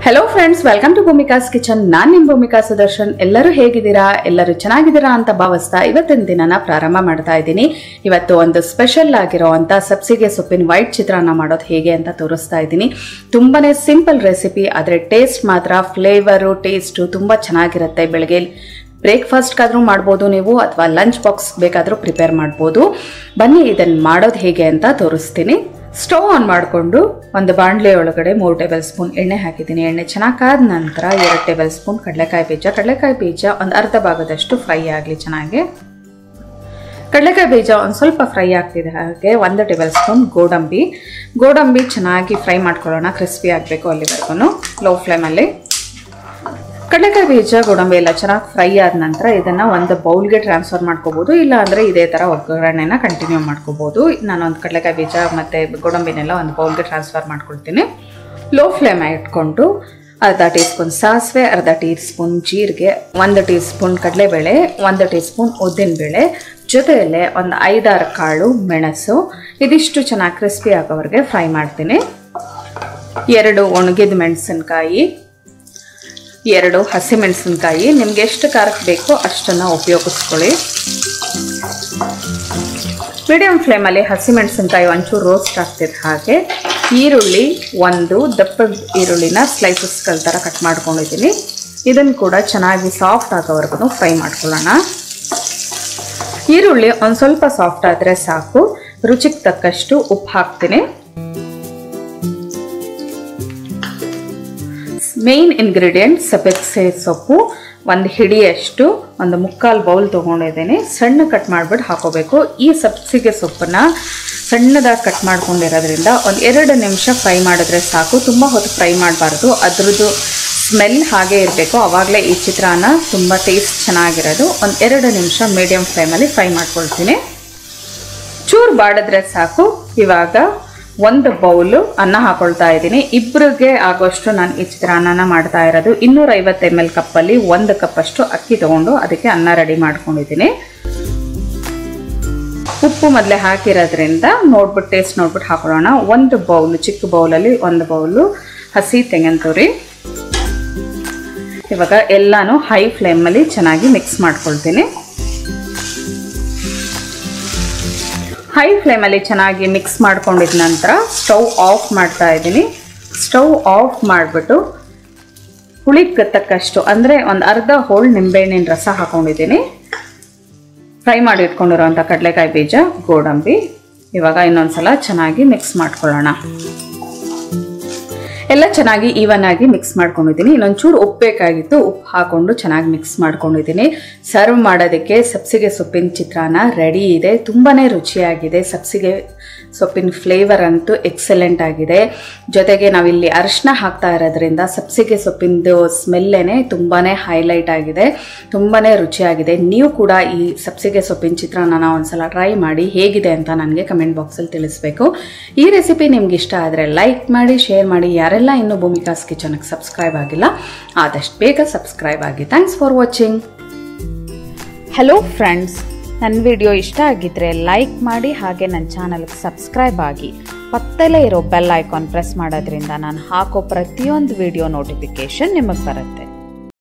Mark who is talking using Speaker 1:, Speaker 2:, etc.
Speaker 1: hello friends welcome to Bhoomika's kitchen ನಾನ್ ನಿಮ್ ಭೂಮಿಕಾ ಸುದರ್ಶನ್ ಎಲ್ಲರೂ ಹೇಗಿದ್ದೀರಾ ಎಲ್ಲರೂ ಚೆನ್ನಾಗಿದ್ದೀರಾ ಅಂತ ಭಾವಿಸ್ತಾ ಇವತ್ತಿನ ದಿನನ ಪ್ರಾರಂಭ ಮಾಡ್ತಾ ಇದ್ದೀನಿ ಇವತ್ತು ಒಂದು ಸ್ಪೆಷಲ್ ಆಗಿರೋವಂಥ ಸಬ್ಸಿಗೆ ಸೊಪ್ಪಿನ ವೈಟ್ ಚಿತ್ರಾನ್ನ ಮಾಡೋದು ಹೇಗೆ ಅಂತ ತೋರಿಸ್ತಾ ಇದ್ದೀನಿ ತುಂಬಾನೇ ಸಿಂಪಲ್ ರೆಸಿಪಿ ಆದರೆ ಟೇಸ್ಟ್ ಮಾತ್ರ ಫ್ಲೇವರು ಟೇಸ್ಟು ತುಂಬ ಚೆನ್ನಾಗಿರುತ್ತೆ ಬೆಳಗ್ಗೆ ಬ್ರೇಕ್ಫಾಸ್ಟ್ಗಾದ್ರೂ ಮಾಡ್ಬೋದು ನೀವು ಅಥವಾ ಲಂಚ್ ಬಾಕ್ಸ್ ಬೇಕಾದರೂ ಪ್ರಿಪೇರ್ ಮಾಡ್ಬೋದು ಬನ್ನಿ ಇದನ್ನು ಮಾಡೋದು ಹೇಗೆ ಅಂತ ತೋರಿಸ್ತೀನಿ ಸ್ಟವ್ ಆನ್ ಮಾಡಿಕೊಂಡು ಒಂದು ಬಾಣಲೆ ಒಳಗಡೆ ಮೂರು ಟೇಬಲ್ ಸ್ಪೂನ್ ಎಣ್ಣೆ ಹಾಕಿದ್ದೀನಿ ಎಣ್ಣೆ ಚೆನ್ನಾಗಿ ಕಾದ ನಂತರ ಎರಡು ಟೇಬಲ್ ಸ್ಪೂನ್ ಕಡಲೆಕಾಯಿ ಬೀಜ ಕಡಲೆಕಾಯಿ ಬೀಜ ಒಂದು ಅರ್ಧ ಭಾಗದಷ್ಟು ಫ್ರೈ ಆಗಲಿ ಚೆನ್ನಾಗಿ ಕಡಲೆಕಾಯಿ ಬೀಜ ಒಂದು ಸ್ವಲ್ಪ ಫ್ರೈ ಆಗ್ತಿದೆ ಹಾಗೆ ಒಂದು ಟೇಬಲ್ ಸ್ಪೂನ್ ಗೋಡಂಬಿ ಗೋಡಂಬಿ ಚೆನ್ನಾಗಿ ಫ್ರೈ ಮಾಡ್ಕೊಳ್ಳೋಣ ಕ್ರಿಸ್ಪಿ ಆಗಬೇಕು ಅಲ್ಲಿವರೆಗೂ ಲೋ ಫ್ಲೇಮಲ್ಲಿ ಕಡಲೆಕಾಯಿ ಬೀಜ ಗೋಡಂಬಿ ಎಲ್ಲ ಚೆನ್ನಾಗಿ ಫ್ರೈ ಆದ ನಂತರ ಇದನ್ನು ಒಂದು ಬೌಲ್ಗೆ ಟ್ರಾನ್ಸ್ಫರ್ ಮಾಡ್ಕೋಬೋದು ಇಲ್ಲ ಅಂದರೆ ಇದೇ ಥರ ಒಗ್ಗರಣೆನ ಕಂಟಿನ್ಯೂ ಮಾಡ್ಕೋಬೋದು ನಾನು ಒಂದು ಕಡಲೆಕಾಯಿ ಬೀಜ ಮತ್ತು ಗೋಡಂಬಿನೆಲ್ಲ ಒಂದು ಬೌಲ್ಗೆ ಟ್ರಾನ್ಸ್ಫರ್ ಮಾಡ್ಕೊಳ್ತೀನಿ ಲೋ ಫ್ಲೇಮ್ ಇಟ್ಕೊಂಡು ಅರ್ಧ ಟೀ ಸ್ಪೂನ್ ಸಾಸಿವೆ ಅರ್ಧ ಟೀ ಸ್ಪೂನ್ ಜೀರಿಗೆ ಒಂದು ಟೀ ಸ್ಪೂನ್ ಕಡಲೆಬೇಳೆ ಒಂದು ಟೀ ಸ್ಪೂನ್ ಉದ್ದಿನಬೇಳೆ ಜೊತೆಯಲ್ಲೇ ಒಂದು ಐದಾರು ಕಾಳು ಮೆಣಸು ಇದಿಷ್ಟು ಚೆನ್ನಾಗಿ ಕ್ರಿಸ್ಪಿ ಆಗೋವರೆಗೆ ಫ್ರೈ ಮಾಡ್ತೀನಿ ಎರಡು ಒಣಗಿದ ಮೆಣಸಿನ್ಕಾಯಿ ಎರಡು ಹಸಿಮೆಣಸಿನ್ಕಾಯಿ ನಿಮ್ಗೆ ಎಷ್ಟು ಖಾರಕ್ಕೆ ಬೇಕೋ ಅಷ್ಟನ್ನು ಉಪಯೋಗಿಸ್ಕೊಳ್ಳಿ ಮೀಡಿಯಂ ಫ್ಲೇಮಲ್ಲಿ ಹಸಿಮೆಣಸಿನ್ಕಾಯಿ ಒಂಚೂರು ರೋಸ್ಟ್ ಆಗ್ತಿದೆ ಹಾಗೆ ಈರುಳ್ಳಿ ಒಂದು ದಪ್ಪ ಈರುಳ್ಳಿನ ಸ್ಲೈಸಸ್ಗಳ ಥರ ಕಟ್ ಮಾಡ್ಕೊಂಡಿದ್ದೀನಿ ಇದನ್ನು ಕೂಡ ಚೆನ್ನಾಗಿ ಸಾಫ್ಟ್ ಆಗೋವರೆಗೂ ಫ್ರೈ ಮಾಡ್ಕೊಳ್ಳೋಣ ಈರುಳ್ಳಿ ಒಂದು ಸ್ವಲ್ಪ ಸಾಫ್ಟ್ ಆದರೆ ಸಾಕು ರುಚಿಗೆ ತಕ್ಕಷ್ಟು ಉಪ್ಪು ಹಾಕ್ತೀನಿ ಮೇನ್ ಇಂಗ್ರೀಡಿಯೆಂಟ್ ಸಬ್ಬಕ್ಸೆ ಸೊಪ್ಪು ಒಂದು ಹಿಡಿಯಷ್ಟು ಒಂದು ಮುಕ್ಕಾಲು ಬೌಲ್ ತೊಗೊಂಡಿದ್ದೀನಿ ಸಣ್ಣ ಕಟ್ ಮಾಡಿಬಿಟ್ಟು ಹಾಕೋಬೇಕು ಈ ಸಬ್ಸಿಗೆ ಸೊಪ್ಪನ್ನ ಸಣ್ಣದಾಗಿ ಕಟ್ ಮಾಡ್ಕೊಂಡಿರೋದ್ರಿಂದ ಒಂದು ಎರಡು ನಿಮಿಷ ಫ್ರೈ ಮಾಡಿದ್ರೆ ಸಾಕು ತುಂಬ ಹೊತ್ತು ಫ್ರೈ ಮಾಡಬಾರ್ದು ಅದ್ರದ್ದು ಸ್ಮೆಲ್ ಹಾಗೆ ಇರಬೇಕು ಆವಾಗಲೇ ಈ ಚಿತ್ರಾನ್ನ ತುಂಬ ಟೇಸ್ಟ್ ಚೆನ್ನಾಗಿರೋದು ಒಂದು ಎರಡು ನಿಮಿಷ ಮೀಡಿಯಮ್ ಫ್ಲೇಮಲ್ಲಿ ಫ್ರೈ ಮಾಡ್ಕೊಳ್ತೀನಿ ಚೂರು ಬಾಡಿದ್ರೆ ಸಾಕು ಇವಾಗ ಒಂದು ಬೌಲು ಅನ್ನ ಹಾಕೊಳ್ತಾ ಇದ್ದೀನಿ ಇಬ್ಬರಿಗೆ ಆಗೋಷ್ಟು ನಾನು ಈ ಚಿತ್ರಾನ್ನನ ಮಾಡ್ತಾ ಇರೋದು ಇನ್ನೂರ ಐವತ್ತು ಎಮ್ ಎಲ್ ಕಪ್ಪಲ್ಲಿ ಒಂದು ಕಪ್ಪಷ್ಟು ಅಕ್ಕಿ ತೊಗೊಂಡು ಅದಕ್ಕೆ ಅನ್ನ ರೆಡಿ ಮಾಡ್ಕೊಂಡಿದ್ದೀನಿ ಉಪ್ಪು ಮೊದಲೇ ಹಾಕಿರೋದ್ರಿಂದ ನೋಡ್ಬಿಟ್ಟು ಟೇಸ್ಟ್ ನೋಡ್ಬಿಟ್ಟು ಹಾಕೊಳ್ಳೋಣ ಒಂದು ಬೌಲು ಚಿಕ್ಕ ಬೌಲಲ್ಲಿ ಒಂದು ಬೌಲು ಹಸಿ ತೆಂಗಿನ ತುರಿ ಇವಾಗ ಎಲ್ಲಾನು ಹೈ ಫ್ಲೇಮಲ್ಲಿ ಚೆನ್ನಾಗಿ ಮಿಕ್ಸ್ ಮಾಡ್ಕೊಳ್ತೀನಿ ಹೈ ಫ್ಲೇಮಲ್ಲಿ ಚೆನ್ನಾಗಿ ಮಿಕ್ಸ್ ಮಾಡ್ಕೊಂಡಿದ ನಂತರ ಸ್ಟವ್ ಆಫ್ ಮಾಡ್ತಾ ಇದ್ದೀನಿ ಸ್ಟವ್ ಆಫ್ ಮಾಡಿಬಿಟ್ಟು ಹುಳಿಗೆ ತಕ್ಕಷ್ಟು ಅಂದರೆ ಒಂದು ಅರ್ಧ ಹೋಳು ನಿಂಬೆಹಣ್ಣಿನ ರಸ ಹಾಕೊಂಡಿದ್ದೀನಿ ಫ್ರೈ ಮಾಡಿ ಇಟ್ಕೊಂಡಿರೋಂಥ ಕಡಲೆಕಾಯಿ ಬೀಜ ಗೋಡಂಬಿ ಇವಾಗ ಇನ್ನೊಂದ್ಸಲ ಚೆನ್ನಾಗಿ ಮಿಕ್ಸ್ ಮಾಡ್ಕೊಳ್ಳೋಣ ಎಲ್ಲ ಚೆನ್ನಾಗಿ ಈವನ್ ಆಗಿ ಮಿಕ್ಸ್ ಮಾಡ್ಕೊಂಡಿದ್ದೀನಿ ಇನ್ನೊಂಚೂರು ಉಪ್ಪು ಬೇಕಾಗಿತ್ತು ಉಪ್ಪು ಹಾಕೊಂಡು ಚೆನ್ನಾಗಿ ಮಿಕ್ಸ್ ಮಾಡ್ಕೊಂಡಿದ್ದೀನಿ ಸರ್ವ್ ಮಾಡೋದಕ್ಕೆ ಸಬ್ಸಿಗೆ ಸೊಪ್ಪಿನ ಚಿತ್ರಾನ್ನ ರೆಡಿ ಇದೆ ತುಂಬಾ ರುಚಿಯಾಗಿದೆ ಸಬ್ಸಿಗೆ ಸೊಪ್ಪಿನ ಫ್ಲೇವರ್ ಅಂತೂ ಎಕ್ಸಲೆಂಟ್ ಆಗಿದೆ ಜೊತೆಗೆ ನಾವಿಲ್ಲಿ ಅರಿಶಿನ ಹಾಕ್ತಾ ಇರೋದ್ರಿಂದ ಸಬ್ಸಿಗೆ ಸೊಪ್ಪಿಂದು ಸ್ಮೆಲ್ಲೇನೆ ತುಂಬಾ ಹೈಲೈಟ್ ಆಗಿದೆ ತುಂಬಾ ರುಚಿಯಾಗಿದೆ ನೀವು ಕೂಡ ಈ ಸಬ್ಸಿಗೆ ಸೊಪ್ಪಿನ ಚಿತ್ರಾನ್ನ ಒಂದ್ಸಲ ಟ್ರೈ ಮಾಡಿ ಹೇಗಿದೆ ಅಂತ ನನಗೆ ಕಮೆಂಟ್ ಬಾಕ್ಸಲ್ಲಿ ತಿಳಿಸ್ಬೇಕು ಈ ರೆಸಿಪಿ ನಿಮ್ಗೆ ಇಷ್ಟ ಆದರೆ ಲೈಕ್ ಮಾಡಿ ಶೇರ್ ಮಾಡಿ ಯಾರೆಲ್ಲ ಇನ್ನೂ ಭೂಮಿಕಾಸ್ ಕಿಚನ್ಗೆ ಸಬ್ಸ್ಕ್ರೈಬ್ ಆಗಿಲ್ಲ ಆದಷ್ಟು ಬೇಗ ಸಬ್ಸ್ಕ್ರೈಬ್ ಆಗಿ thanks for watching hello friends ನನ್ನ ವಿಡಿಯೋ ಇಷ್ಟ ಆಗಿದ್ರೆ ಲೈಕ್ ಮಾಡಿ ಹಾಗೆ ನನ್ನ ಚಾನಲ್ಗೆ ಸಬ್ಸ್ಕ್ರೈಬ್ ಆಗಿ ಪಕ್ಕದಲ್ಲೇ ಇರೋ ಬೆಲ್ ಐಕಾನ್ ಪ್ರೆಸ್ ಮಾಡೋದ್ರಿಂದ ನಾನು ಹಾಕೋ ಪ್ರತಿಯೊಂದು ವಿಡಿಯೋ ನೋಟಿಫಿಕೇಷನ್ ನಿಮಗೆ ಬರುತ್ತೆ